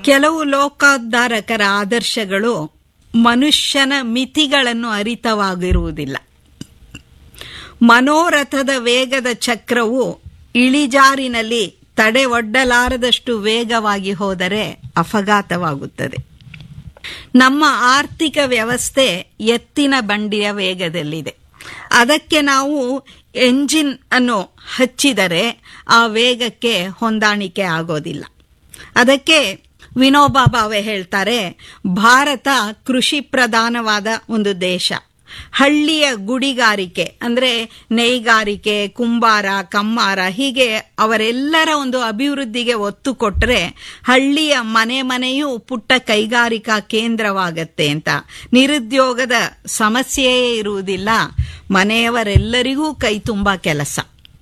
ಕೆಲವು ಲೋಕೋದ್ಧಾರಕರ ಆದರ್ಶಗಳು ಮನುಷ್ಯನ ಮಿತಿಗಳನ್ನು ಅರಿತವಾಗಿರುವುದಿಲ್ಲ ಮನೋರಥದ ವೇಗದ ಚಕ್ರವು ಇಳಿಜಾರಿನಲ್ಲಿ ತಡೆ ಒಡ್ಡಲಾರದಷ್ಟು ವೇಗವಾಗಿ ಹೋದರೆ ಅಪಘಾತವಾಗುತ್ತದೆ ನಮ್ಮ ಆರ್ಥಿಕ ವ್ಯವಸ್ಥೆ ಎತ್ತಿನ ಬಂಡಿಯ ವೇಗದಲ್ಲಿದೆ ಅದಕ್ಕೆ ನಾವು ಎಂಜಿನ್ ಅನ್ನು ಹಚ್ಚಿದರೆ ಆ ವೇಗಕ್ಕೆ ಹೊಂದಾಣಿಕೆ ಆಗೋದಿಲ್ಲ ಅದಕ್ಕೆ ವಿನೋಬಾ ಭಾವೆ ಹೇಳ್ತಾರೆ ಭಾರತ ಕೃಷಿ ಪ್ರಧಾನವಾದ ಒಂದು ದೇಶ ಹಳ್ಳಿಯ ಗುಡಿಗಾರಿಕೆ ಅಂದ್ರೆ ನೇಯ್ಗಾರಿಕೆ ಕುಂಬಾರ ಕಮ್ಮಾರ ಹೀಗೆ ಅವರೆಲ್ಲರ ಒಂದು ಅಭಿವೃದ್ಧಿಗೆ ಒತ್ತು ಕೊಟ್ಟರೆ ಹಳ್ಳಿಯ ಮನೆ ಮನೆಯೂ ಪುಟ್ಟ ಕೈಗಾರಿಕಾ ಕೇಂದ್ರವಾಗತ್ತೆ ಅಂತ ನಿರುದ್ಯೋಗದ ಸಮಸ್ಯೆಯೇ ಇರುವುದಿಲ್ಲ ಮನೆಯವರೆಲ್ಲರಿಗೂ ಕೈ ತುಂಬ ಕೆಲಸ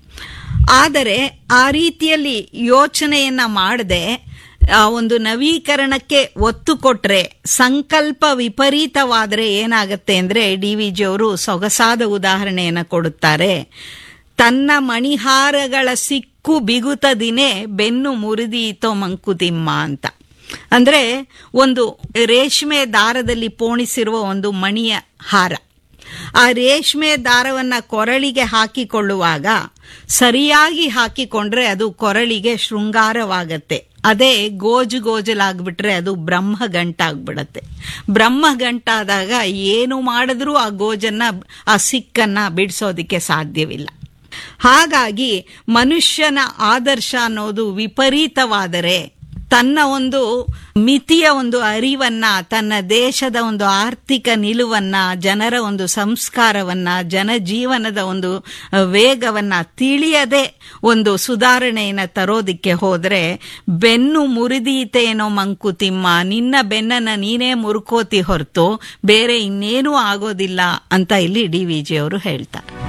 ಆದರೆ ಆ ರೀತಿಯಲ್ಲಿ ಯೋಚನೆಯನ್ನ ಮಾಡದೆ ಆ ಒಂದು ನವೀಕರಣಕ್ಕೆ ಒತ್ತು ಕೊಟ್ರೆ ಸಂಕಲ್ಪ ವಿಪರೀತವಾದರೆ ಏನಾಗತ್ತೆ ಅಂದ್ರೆ ಡಿ ವಿ ಜಿ ಅವರು ಸೊಗಸಾದ ಉದಾಹರಣೆಯನ್ನು ಕೊಡುತ್ತಾರೆ ತನ್ನ ಮಣಿಹಾರಗಳ ಸಿಕ್ಕು ಬಿಗುತದಿನೇ ಬೆನ್ನು ಮುರಿದೀತೋ ಮಂಕುತಿಮ್ಮ ಅಂತ ಅಂದ್ರೆ ಒಂದು ರೇಷ್ಮೆ ದಾರದಲ್ಲಿ ಪೋಣಿಸಿರುವ ಒಂದು ಮಣಿಯ ಹಾರ ಆ ರೇಷ್ಮೆ ದಾರವನ್ನ ಕೊರಳಿಗೆ ಹಾಕಿಕೊಳ್ಳುವಾಗ ಸರಿಯಾಗಿ ಹಾಕಿಕೊಂಡ್ರೆ ಅದು ಕೊರಳಿಗೆ ಶೃಂಗಾರವಾಗತ್ತೆ ಅದೇ ಗೋಜು ಗೋಜಲಾಗ್ಬಿಟ್ರೆ ಅದು ಬ್ರಹ್ಮಗಂಟಾಗ್ಬಿಡತ್ತೆ ಬ್ರಹ್ಮಗಂಟಾದಾಗ ಏನು ಮಾಡಿದ್ರೂ ಆ ಗೋಜನ್ನ ಆ ಸಿಕ್ಕನ್ನ ಬಿಡಿಸೋದಿಕ್ಕೆ ಸಾಧ್ಯವಿಲ್ಲ ಹಾಗಾಗಿ ಮನುಷ್ಯನ ಆದರ್ಶ ಅನ್ನೋದು ವಿಪರೀತವಾದರೆ ತನ್ನ ಒಂದು ಮಿತಿಯ ಒಂದು ಅರಿವನ್ನ ತನ್ನ ದೇಶದ ಒಂದು ಆರ್ಥಿಕ ನಿಲುವನ್ನ ಜನರ ಒಂದು ಸಂಸ್ಕಾರವನ್ನ ಜನಜೀವನದ ಒಂದು ವೇಗವನ್ನ ತಿಳಿಯದೆ ಒಂದು ಸುಧಾರಣೆಯನ್ನು ತರೋದಿಕ್ಕೆ ಹೋದ್ರೆ ಬೆನ್ನು ಮುರಿದೀತೇನೋ ಮಂಕುತಿಮ್ಮ ನಿನ್ನ ಬೆನ್ನನ್ನ ನೀನೇ ಮುರುಕೋತಿ ಹೊರತು ಬೇರೆ ಇನ್ನೇನೂ ಆಗೋದಿಲ್ಲ ಅಂತ ಇಲ್ಲಿ ಡಿ ವಿ ಜಿ ಅವರು ಹೇಳ್ತಾರೆ